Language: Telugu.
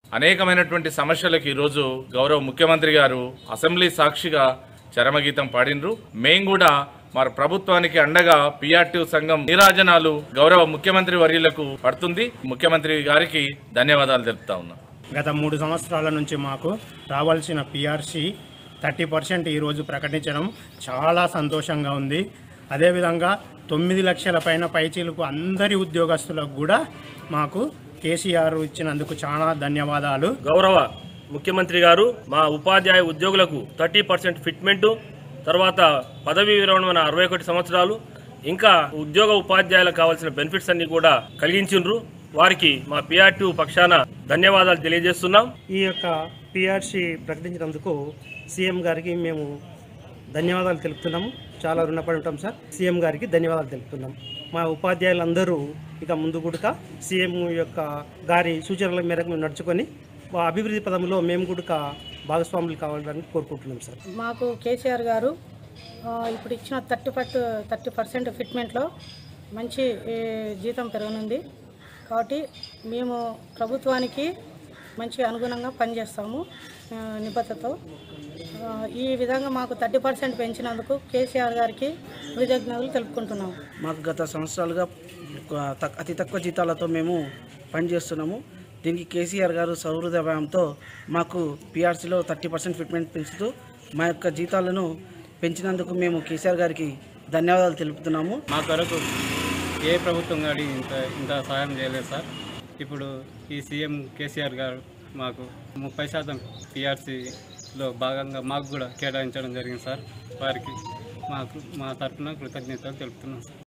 అనేకమైనటువంటి సమస్యలకు ఈరోజు గౌరవ ముఖ్యమంత్రి గారు అసెంబ్లీ సాక్షిగా చరమగీతం పాడినరు మేం కూడా మరి ప్రభుత్వానికి అండగా పిఆర్టీ సంఘం నీరాజనాలు గౌరవ ముఖ్యమంత్రి వర్యులకు పడుతుంది ముఖ్యమంత్రి గారికి ధన్యవాదాలు తెలుపుతా ఉన్నాం గత మూడు సంవత్సరాల నుంచి మాకు రావాల్సిన పిఆర్సి థర్టీ పర్సెంట్ ఈరోజు ప్రకటించడం చాలా సంతోషంగా ఉంది అదేవిధంగా తొమ్మిది లక్షల పైన పైచీలకు అందరి ఉద్యోగస్తులకు కూడా మాకు కేసీఆర్ ఇచ్చినందుకు చాలా ధన్యవాదాలు గౌరవ ముఖ్యమంత్రి గారు మా ఉపాధ్యాయ ఉద్యోగులకు థర్టీ పర్సెంట్ ఫిట్మెంట్ తర్వాత పదవీ విరమణ అరవై ఒకటి సంవత్సరాలు ఇంకా ఉద్యోగ ఉపాధ్యాయులకు కావాల్సిన బెనిఫిట్స్ అన్ని కూడా కలిగించిండ్రు వారికి మా పిఆర్టీ పక్షాన ధన్యవాదాలు తెలియజేస్తున్నాం ఈ యొక్క పిఆర్సి ప్రకటించినందుకు సీఎం గారికి మేము ధన్యవాదాలు తెలుపుతున్నాము చాలా రుణపడి ఉంటాం సార్ సీఎం గారికి ధన్యవాదాలు తెలుపుతున్నాం మా ఉపాధ్యాయులందరూ ఇక ముందు కూడా సీఎం యొక్క గారి సూచనల మేరకు మేము నడుచుకొని మా అభివృద్ధి పదంలో మేము కూడా భాగస్వాములు కావాలని కోరుకుంటున్నాం సార్ మాకు కేసీఆర్ గారు ఆ, ఇప్పుడు ఇచ్చిన థర్టీ పర్ట్ థర్టీ పర్సెంట్ ఫిట్మెంట్లో మంచి ఏ, జీతం పెరగనుంది కాబట్టి మేము ప్రభుత్వానికి మంచి అనుగుణంగా పనిచేస్తాము ఆ, నిబద్ధతతో ఆ, ఈ విధంగా మాకు థర్టీ పర్సెంట్ పెంచినందుకు కేసీఆర్ గారికి కృతజ్ఞతలు తెలుపుకుంటున్నాము మాకు గత సంవత్సరాలుగా ఒక తక్- అతి తక్కువ జీతాలతో మేము పనిచేస్తున్నాము దీనికి కేసీఆర్ గారు సౌహృదయంతో మాకు పీఆర్సీలో థర్టీ పర్సెంట్ ఫిట్మెంట్ పెంచుతూ మా యొక్క జీతాలను పెంచినందుకు మేము కేసీఆర్ గారికి ధన్యవాదాలు తెలుపుతున్నాము మా కొరకు ఏ ప్రభుత్వం గాడి ఇంత ఇంత సహాయం చేయలేదు సార్ ఇప్పుడు ఈ సీఎం కేసీఆర్ గారు మాకు ముప్పై శాతం పిఆర్సీలో భాగంగా మాకు కూడా కేటాయించడం జరిగింది సార్ వారికి మాకు మా తరఫున కృతజ్ఞతలు తెలుపుతున్నాం సార్